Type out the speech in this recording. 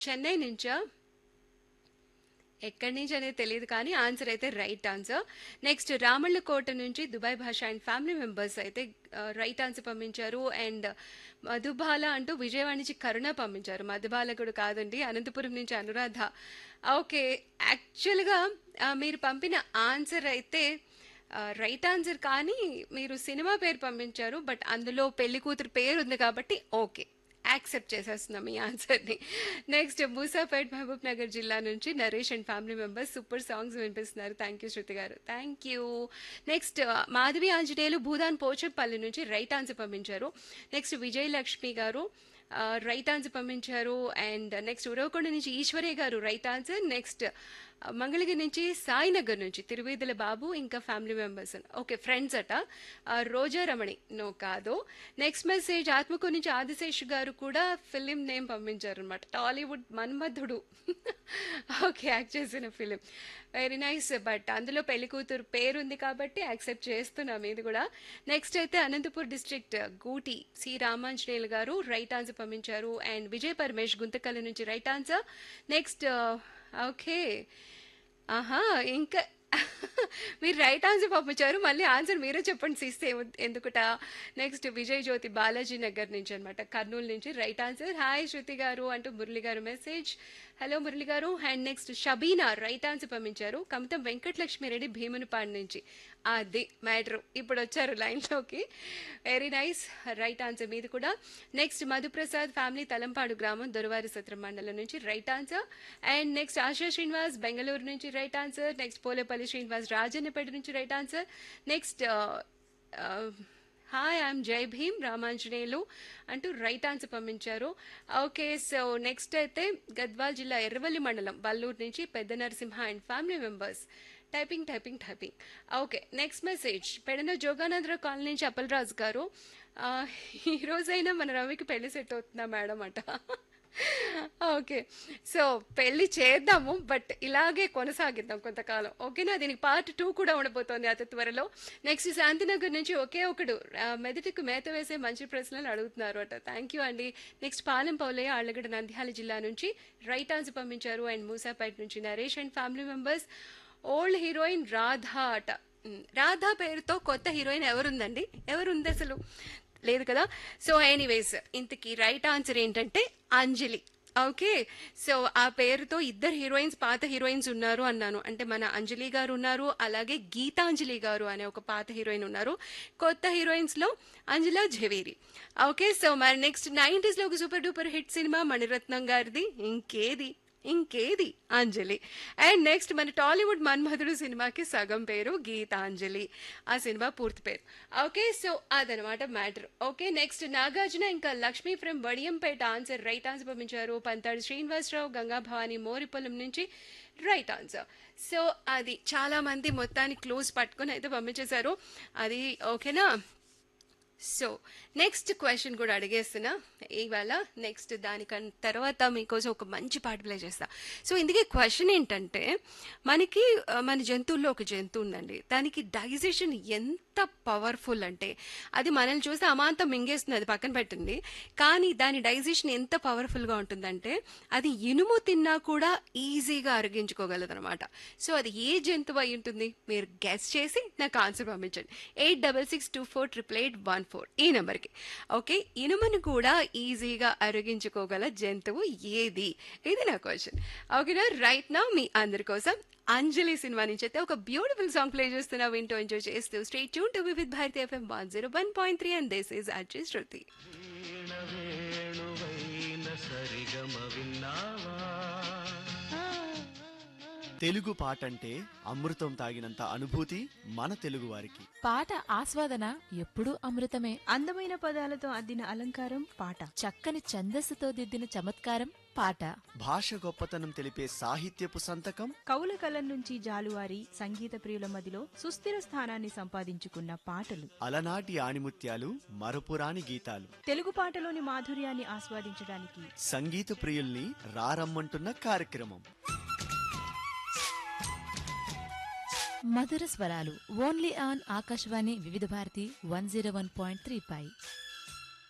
చెన్నై నుంచా ఎక్కడి నుంచి అనేది తెలియదు కానీ ఆన్సర్ అయితే రైట్ ఆన్సర్ నెక్స్ట్ రామళ్ళకోట నుంచి Dubai Basha and family members అయితే రైట్ ఆన్సర్ పంపించారు అండ్ మధుబాల అంటూ విజయవాడ నుంచి కరుణ పంపించారు మధుబాల కూడా కాదండి అనంతపురం నుంచి అనురాధ ఓకే యాక్చువల్గా మీరు పంపిన ఆన్సర్ అయితే రైట్ ఆన్సర్ కానీ మీరు సినిమా పేరు పంపించారు బట్ అందులో పెళ్లి కూతురు పేరు ఉంది కాబట్టి ఓకే యాక్సెప్ట్ చేసేస్తున్నాం ఈ ఆన్సర్ని నెక్స్ట్ మూసాపేట్ మహబూబ్ నగర్ జిల్లా నుంచి Naresh and family members super songs వినిపిస్తున్నారు థ్యాంక్ యూ శృతి గారు thank you next Madhavi Anjaneyulu Bhoodan Pochampally నుంచి రైట్ ఆన్సర్ పంపించారు నెక్స్ట్ విజయలక్ష్మి గారు రైట్ ఆన్సర్ పంపించారు అండ్ నెక్స్ట్ ఉరవకొండ నుంచి ఈశ్వరయ్య గారు రైట్ ఆన్సర్ నెక్స్ట్ మంగళగిరి నుంచి సాయినగర్ నుంచి తిరువేదుల బాబు ఇంకా ఫ్యామిలీ మెంబర్స్ ఓకే ఫ్రెండ్స్ అట ఆ, రోజా రమణి నో కాదు నెక్స్ట్ మెసేజ్ ఆత్మకూరు నుంచి ఆదిశేష్ గారు కూడా ఫిలిం నేమ్ పంపించారు అనమాట టాలీవుడ్ మన్మధుడు ఓకే యాక్ట్ చేసిన ఫిలిం వెరీ నైస్ బట్ అందులో పెళ్లి కూతురు పేరుంది కాబట్టి యాక్సెప్ట్ చేస్తున్నాం ఇది కూడా నెక్స్ట్ అయితే అనంతపూర్ డిస్ట్రిక్ట్ గూటి సి రామాంజనేయులు గారు రైట్ ఆన్సర్ పంపించారు అండ్ విజయ్ పరమేష్ గుంతకల్ నుంచి రైట్ ఆన్సర్ నెక్స్ట్ ఓకే ఆహా ఇంకా మీరు రైట్ ఆన్సర్ పంపించారు మళ్ళీ ఆన్సర్ మీరే చెప్పండి తీస్తే ఎందుకుట నెక్స్ట్ విజయ్ జ్యోతి బాలాజీ నగర్ నుంచి అనమాట కర్నూలు నుంచి రైట్ ఆన్సర్ హాయ్ శృతి గారు అంటూ మురళి గారు మెసేజ్ హలో మురళి గారు and next Shabeena right answer పంపించారు కమతం వెంకటలక్ష్మి రెడ్డి భీమునిపాడు నుంచి అది మ్యాటర్ ఇప్పుడు వచ్చారు లైన్లోకి వెరీ నైస్ రైట్ ఆన్సర్ మీది కూడా నెక్స్ట్ మధుప్రసాద్ ఫ్యామిలీ తలంపాడు గ్రామం దొరవారి సత్రం మండలం నుంచి right answer and next Asha Srinivas Bengaluru నుంచి right answer next Polepalli Srinivas Rajannapeta నుంచి right answer next hi I'm Jai Bhim Ramanjaneyulu అంటూ రైట్ ఆన్సర్ పంపించారు ఓకే సో నెక్స్ట్ అయితే గద్వాల్ జిల్లా ఎర్రవల్లి మండలం బల్లూరు నుంచి Pedda Narasimha and family members typing typing typing okay next message Pedana Joganandarao colony నుంచి అప్పలరాజు గారు ఆ, ఈ రోజైనా మన రవికి పెళ్లి సెట్ అవుతుందా మేడం అట ఓకే సో పెళ్లి చేద్దాము బట్ ఇలాగే కొనసాగిద్దాం కొంతకాలం ఓకేనా దీనికి పార్ట్ టూ కూడా ఉండబోతోంది అతి త్వరలో నెక్స్ట్ శాంతినగర్ నుంచి ఒకే ఒకడు ఆ, మెదటికి మేత వేసే మంచి ప్రశ్నలు అడుగుతున్నారు అట థ్యాంక్ యూ అండి నెక్స్ట్ పాలెం పౌలయ్య ఆళ్ళగడ్డ నంద్యాల జిల్లా నుంచి రైట్ ఆన్సర్ పంపించారు అండ్ మూసాపేట నుంచి Naresh and family members old heroine Radha అట మ్, రాధా పేరుతో కొత్త హీరోయిన్ ఎవరుందండి ఎవరుంది అసలు లేదు కదా సో ఎనీవేస్ ఇంతకీ రైట్ ఆన్సర్ ఏంటంటే అంజలి ఓకే సో ఆ పేరుతో ఇద్దరు హీరోయిన్స్ పాత హీరోయిన్స్ ఉన్నారు అన్నాను అంటే మన అంజలి గారు ఉన్నారు అలాగే గీతాంజలి గారు అనే ఒక పాత హీరోయిన్ ఉన్నారు కొత్త హీరోయిన్స్ లో అంజలా జవేరి ఓకే సో మరి నెక్స్ట్ నైంటీస్ లో ఒక సూపర్ డూపర్ హిట్ సినిమా మణిరత్నం గారిది ఇంకేది ఇంకేది అంజలి అండ్ నెక్స్ట్ మన టాలీవుడ్ మన్మధుడు సినిమాకి సగం పేరు గీతాంజలి ఆ సినిమా పూర్తి పేరు ఓకే సో అదనమాట మ్యాటర్ ఓకే నెక్స్ట్ నాగార్జున ఇంకా Lakshmi from Vadiyampeta answer right answer పంపించారు పంతాడు శ్రీనివాసరావు గంగా భవాని మోరిపొలం నుంచి రైట్ ఆన్సర్ సో అది చాలా మంది మొత్తాన్ని క్లోజ్ పట్టుకొని అయితే పంపించేశారు అది ఓకేనా సో నెక్స్ట్ క్వశ్చన్ కూడా అడిగేస్తున్నా ఇవాళ నెక్స్ట్ దానికన్ తర్వాత మీకోసం ఒక మంచి పాట ప్లే చేస్తా సో ఇందుకే క్వశ్చన్ ఏంటంటే మనకి ఆ, మన జంతువుల్లో ఒక జంతువు ఉందండి దానికి డైజెషన్ ఎంత పవర్ఫుల్ అంటే అది మనల్ని చూస్తే అమాంతం మింగేస్తుంది అది పక్కన పెట్టండి కానీ దాని డైజెషన్ ఎంత పవర్ఫుల్గా ఉంటుందంటే అది ఇనుము తిన్నా కూడా ఈజీగా అరిగించుకోగలదు అనమాట సో అది ఏ జంతువు అయి ఉంటుంది మీరు గెస్ చేసి నాకు ఆన్సర్ పంపించండి eight double six two four triple eight one four ఈ నెంబర్కి ఓకే ఇనుమును కూడా ఈజీగా అరిగించుకోగల జంతువు ఏది ఇది నా క్వశ్చన్ ఓకేనా రైట్ నా మీ అందరి కోసం అంజలి సినిమా నుంచి అయితే ఒక బ్యూటిఫుల్ సాంగ్ ప్లే చేస్తున్నా వింటూ ఎంజాయ్ చేస్తూ straight tune to with Bharati F M one zero one point three and this is R J Shruti వీణ వేణువైన సరిగమ విన్నావా తెలుగు పాట అంటే అమృతం తాగినంత అనుభూతి మన తెలుగు వారికి పాట ఆస్వాదన ఎప్పుడూ అమృతమే అందమైన పదాలతో అద్దిన అలంకారం పాట చక్కని ఛందస్సుతో దిద్దిన చమత్కారం పాట భాష గొప్పతనం తెలిపే సాహిత్యపు సంతకం కవుల కలం నుంచి జాలువారి సంగీత ప్రియుల మదిలో సుస్థిర స్థానాన్ని సంపాదించుకున్న పాటలు అలనాటి ఆణిముత్యాలు మరపురాని గీతాలు తెలుగు పాటలోని మాధుర్యాన్ని ఆస్వాదించడానికి సంగీత ప్రియుల్ని రారమ్మంటున్న కార్యక్రమం మధుర స్వరాలు only on Akashvani Vividh Bharati one zero one point three pi